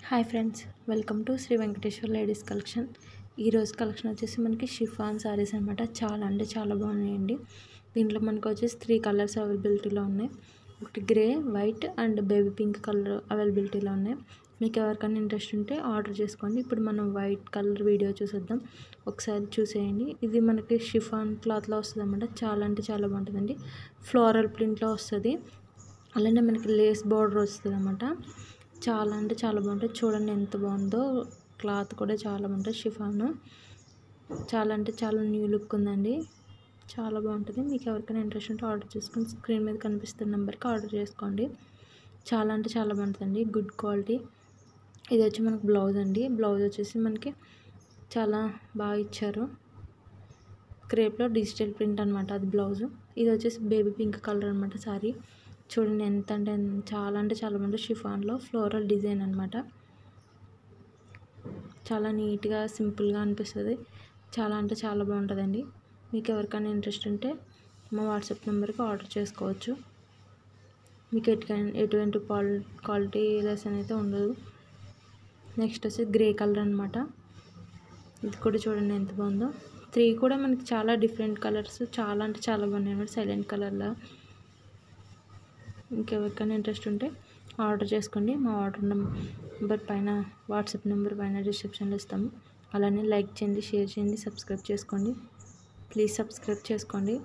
hi friends welcome to Sri Venkateswara ladies collection ఈరోజు collection వచ్చేసి మనకి షిఫాన్ సారీస్ అనమాట చాలా అంటే చాలా బాగున్నాయండి దీంట్లో మనకు వచ్చేసి త్రీ కలర్స్ అవైలబిలిటీలో ఉన్నాయి ఒకటి grey white and baby pink colour అవైలబిలిటీలో ఉన్నాయి మీకు ఎవరికైనా ఇంట్రెస్ట్ ఉంటే ఆర్డర్ చేసుకోండి ఇప్పుడు మనం వైట్ కలర్ వీడియో చూసేద్దాం ఒకసారి చూసేయండి ఇది మనకి షిఫాన్ క్లాత్లో వస్తుంది అనమాట చాలా అంటే చాలా బాగుంటుందండి ఫ్లోరల్ ప్రింట్లో వస్తుంది అలానే మనకి లేస్ బార్డర్ వస్తుంది అనమాట చాలా అంటే చాలా బాగుంటుంది చూడండి ఎంత బాగుందో క్లాత్ కూడా చాలా బాగుంటుంది షిఫాన్ చాలా అంటే చాలా న్యూ లుక్ ఉందండి చాలా బాగుంటుంది మీకు ఎవరికైనా ఇంట్రెస్ట్ ఉంటే ఆర్డర్ చేసుకొని స్క్రీన్ మీద కనిపిస్తున్న నెంబర్కి ఆర్డర్ చేసుకోండి చాలా అంటే చాలా బాగుంటుందండి గుడ్ క్వాలిటీ ఇది వచ్చి మనకి బ్లౌజ్ అండి బ్లౌజ్ వచ్చేసి మనకి చాలా బాగా ఇచ్చారు క్రేప్లో డిజిటల్ ప్రింట్ అనమాట అది బ్లౌజ్ ఇది వచ్చేసి బేబీ పింక్ కలర్ అనమాట సారీ చూడండి ఎంత అంటే చాలా అంటే చాలా బాగుంటుంది షిఫాన్లో ఫ్లోరల్ డిజైన్ అనమాట చాలా నీట్గా సింపుల్గా అనిపిస్తుంది చాలా అంటే చాలా బాగుంటుందండి మీకు ఎవరికైనా ఇంట్రెస్ట్ ఉంటే మా వాట్సాప్ నెంబర్కి ఆర్డర్ చేసుకోవచ్చు మీకు ఎటుకైనా ఎటువంటి క్వాల్ క్వాలిటీ లెసన్ అయితే ఉండదు నెక్స్ట్ వచ్చి గ్రే కలర్ అనమాట ఇది కూడా చూడండి ఎంత బాగుందో త్రీ కూడా మనకి చాలా డిఫరెంట్ కలర్స్ చాలా అంటే చాలా బాగున్నాయి అనమాట సైలెంట్ కలర్లో ఇంకెవరికైనా ఇంట్రెస్ట్ ఉంటే ఆర్డర్ చేసుకోండి మా ఆర్డర్ నెంబర్ పైన వాట్సాప్ నెంబర్ పైన డిస్క్రిప్షన్లో ఇస్తాము అలానే లైక్ చేయండి షేర్ చేయండి సబ్స్క్రైబ్ చేసుకోండి ప్లీజ్ సబ్స్క్రైబ్ చేసుకోండి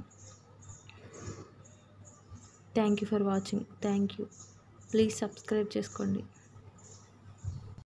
thank you for watching thank you please subscribe చేసుకోండి